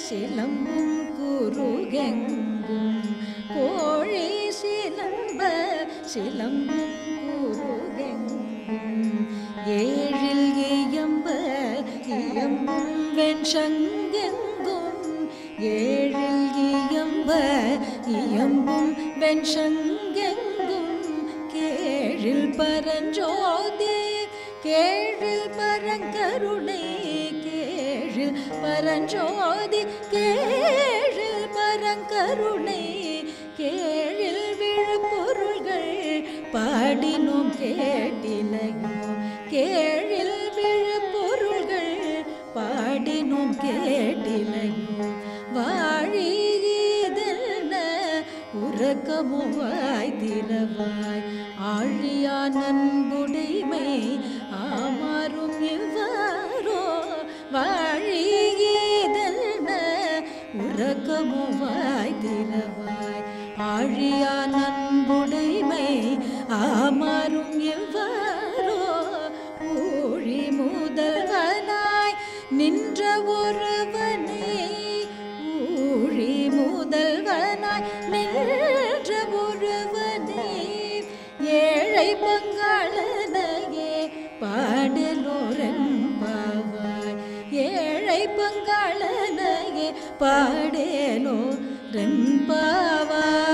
சிலம்பும் குருகெங்கும் கோழி சிலம்ப சிலம்பும் குருகெங்கும் ஏழில் இயம்ப இயம்பும் வெண்சங்கெங்கும் ஏழில் இயம்ப இயம்பும் வெண்சங்கெங்கும் கேழில் பரஞ்சோதி கேழில் பரங்கருணை கேழில் பரஞ்சோதி கேழில் பரங்கருணை கேழில் விழுப்பொருள்கள் பாடினோம் கேட்டிலையோ கேழில் விழுப்பொருள்கள் பாடினோம் கேட்டிலையோ வாழியதென்ன உறக்கமோ வாய் திறவாய் ஆழியா நன்புடைமை ஆமாறும் எவ்வாறோ வாழியதென்ன உறக்கமோ வாய் திறவாய் ஆழியா நன்புடைமை ஆமாறும் எவ்வாறோ ஊழி முதல்வனாய் நின்ற ஒருவனே ஊழி முதல்வனாய் நின்ற ஒருவனே ஏழை பங்காளனையே பாடலோரன் பாவாய் ஏழை பங்காளனையே பாடலோ ரென் பாவாய்